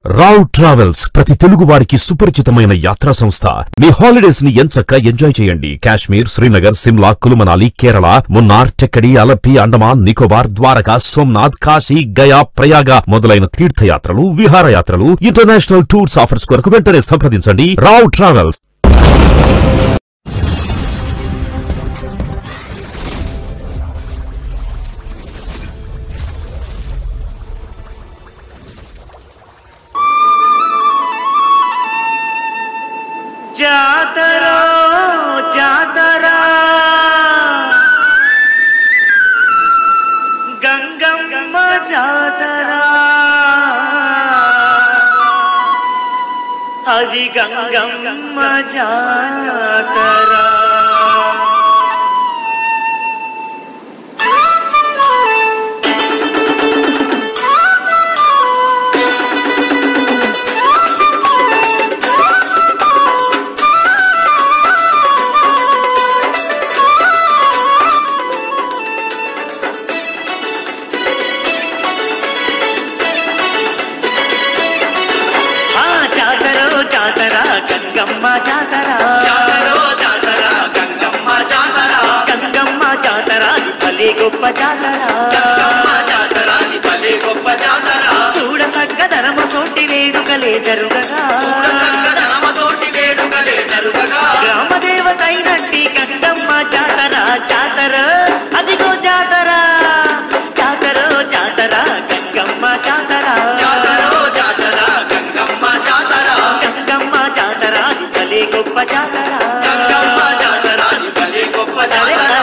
Rao travels ప్రతి తెలుగు వారికి సుపరిచితమైన యాత్రా సంస్థ మీ హాలిడేస్ ని ఎంచక్క ఎంజాయ్ చేయండి కాశ్మీర్ శ్రీనగర్ సిమ్లా కులుమనాలి కేరళ మున్నార్ టెక్కడి అలప్పి అండమాన్ నికోబార్ ద్వారకా సోమ్నాథ్ కాశీ గయా ప్రయాగ మొదలైన తీర్థయాత్రలు విహారయాత్రలు ఇంటర్నేషనల్ టూర్స్ ఆఫర్స్ కొరకు వెంటనే సంప్రదించండి రావ్ ట్రావెల్స్ జాతర జాతర గంగమ్మ జాతర అది గంగమ్మ జాతర ఆ జాతర జాతర గంగమ్మ జాతర జాతరో జాతర గంగమ్మ జాతర గంగమ్మ జాతర అది భలే గొప్ప జాతర గంగమ్మ జాతర ఇది భలే గొప్ప జాతర చూడ చక్కదనమ చోటి వేడుకలే జరుగగా సంగతనమతోటి వేడుకలే జరుగగా గ్రామ దేవతైనట్టి గంగమ్మ జాతర జాతర అదిగో జాతర జాతర జాతర గంగమ్మ జాతర జాతరో జాతర గంగమ్మ జాతర గంగమ్మ జాతర అది భలే గొప్ప జాతర గంగమ్మ జాతర ఇది భలే గొప్ప జాతర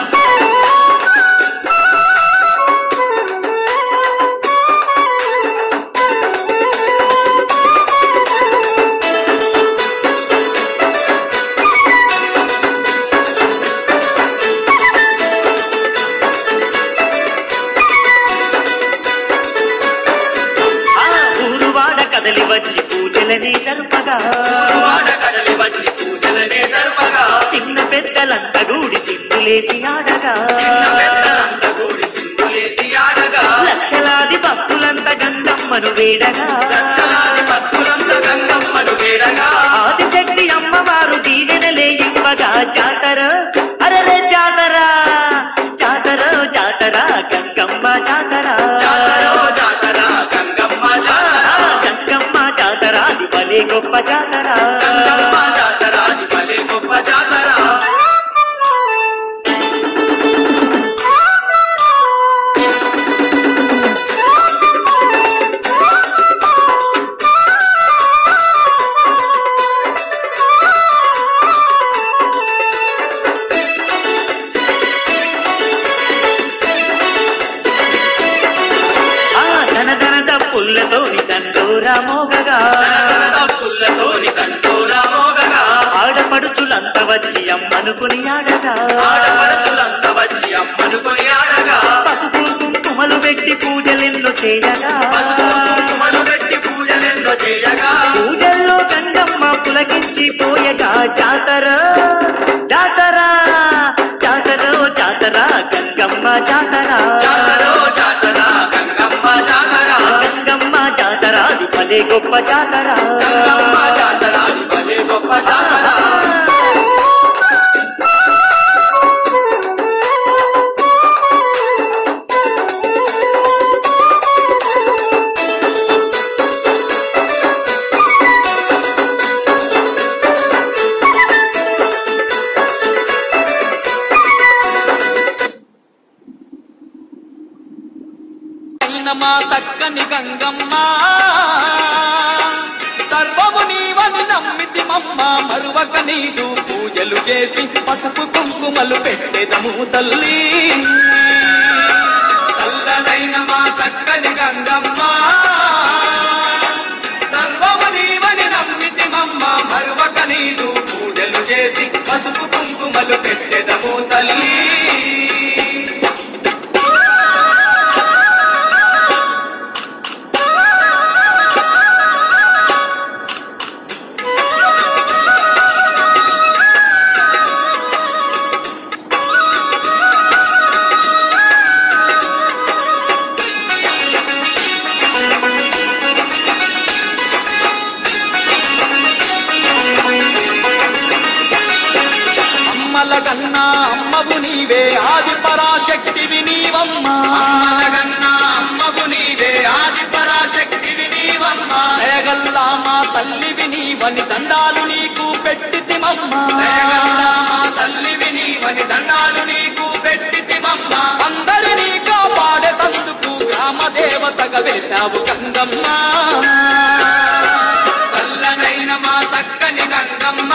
ఆ ఊరువాడ కదలి వచ్చి పూజలని జరుపగా వాడ కదలి వచ్చి పూజలనే జరుపగా చిన్న పెద్దలంతా గూడి సింధులేసి ఆడగా చిన్న పెద్దలంతా కూడి సింధులేసి ఆడగా లక్షలాది భక్తులంతా గంగమ్మను వేడగా లక్షలాది భక్తులంతా గంగమ్మను వేడగా ఆదిశక్తి అమ్మవారు దీవెనలే ఇవ్వగా జాతర అరరే జాతర జాతర జాతర గంగమ్మ జాతర జాతరో జాతర గంగమ్మ జాతర గంగమ్మ జాతర అది భలే గొప్ప జాతర గంగమ్మ జాతర ఇది భలే గొప్ప జాతర ఆ ధన ధన పుల్లతోని దండోరా మోగగా పుల్లతోని కంటూరా మోగగా ఆడపడుచులంతా వచ్చి అమ్మనుకుని ఆడగా ఆడపడుచులంతా వచ్చి అమ్మను కొనియాడగా పసుపు కుంకుమలు పెట్టి పూజలెన్నో చేయగా పసుపు కుంకుమలు పెట్టి పూజలెన్నో చేయగా పూజల్లో గంగమ్మ పులకించి పోయగా జాతర జాతర జాతర జాతర గంగమ్మ జాతర జాతరో జాతర గంగమ్మ జాతర గంగమ్మ జాతర అది భలే గొప్ప జాతర గంగమ్మ జాతర ఇది భలే గొప్ప జాతర అయిన మా చక్కని గంగమ్మ సర్వము నీవని నమ్మితి మమ్మ మరువక నీదు పూజలు చేసి పసుపు కుంకుమలు పెట్టెదము తల్లి చల్లనైన మా చక్కని గంగమ్మ సర్వము నీవని నమ్మితి మమ్మ మరువక నీదు పూజలు చేసి పసుపు కుంకుమలు పెట్టెదము తల్లి ఆ మమ్మ మా తల్లివి నీవని దండాలు నీకు పెట్టితిమమ్మ అందరినీ కాపాడేతందుకు గ్రామ దేవతగా వేశావు గంగమ్మ చల్లనైన మా చక్కని గంగమ్మ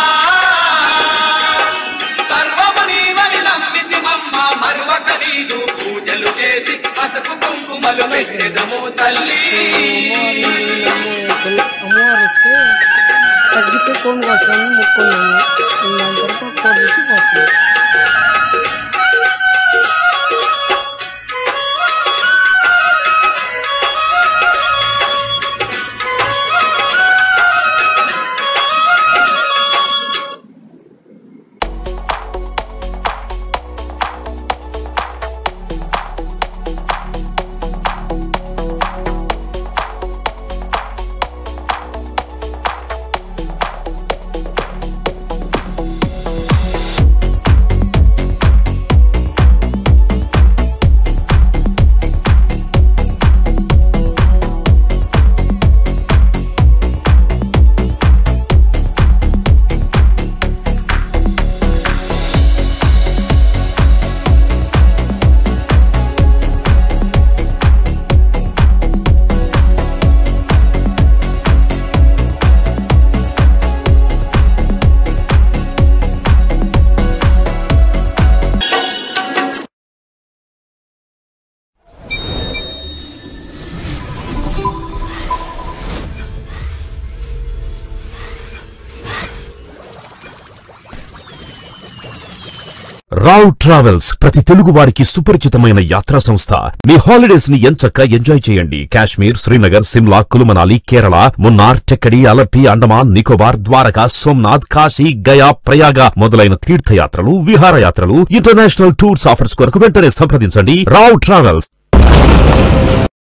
సర్వము నీవని నమ్మితిమమ్మ మరువక నీదు పూజలు చేసి పసుపు కుంకుమలు పెట్టెదము తల్లి అమ్మవారు వస్తే తగ్గితే కోన్ కోస్తామని మొక్కున్నాము దాని తర్వాత కోడి తీసి కోస్తాము రావ్ ట్రావెల్స్ ప్రతి తెలుగు వారికి సుపరిచితమైన యాత్రా సంస్థ మీ హాలిడేస్ ని ఎంచక్క ఎంజాయ్ చేయండి కాశ్మీర్ శ్రీనగర్ సిమ్లా కులుమనాలి కేరళ మున్నార్ టెక్కడి అలపి అండమాన్ నికోబార్ ద్వారకా సోమ్నాథ్ కాశీ గయా ప్రయాగ మొదలైన తీర్థయాత్రలు విహారయాత్రలు ఇంటర్నేషనల్ టూర్స్ ఆఫర్స్ కొరకు వెంటనే సంప్రదించండి రావ్ ట్రావెల్స్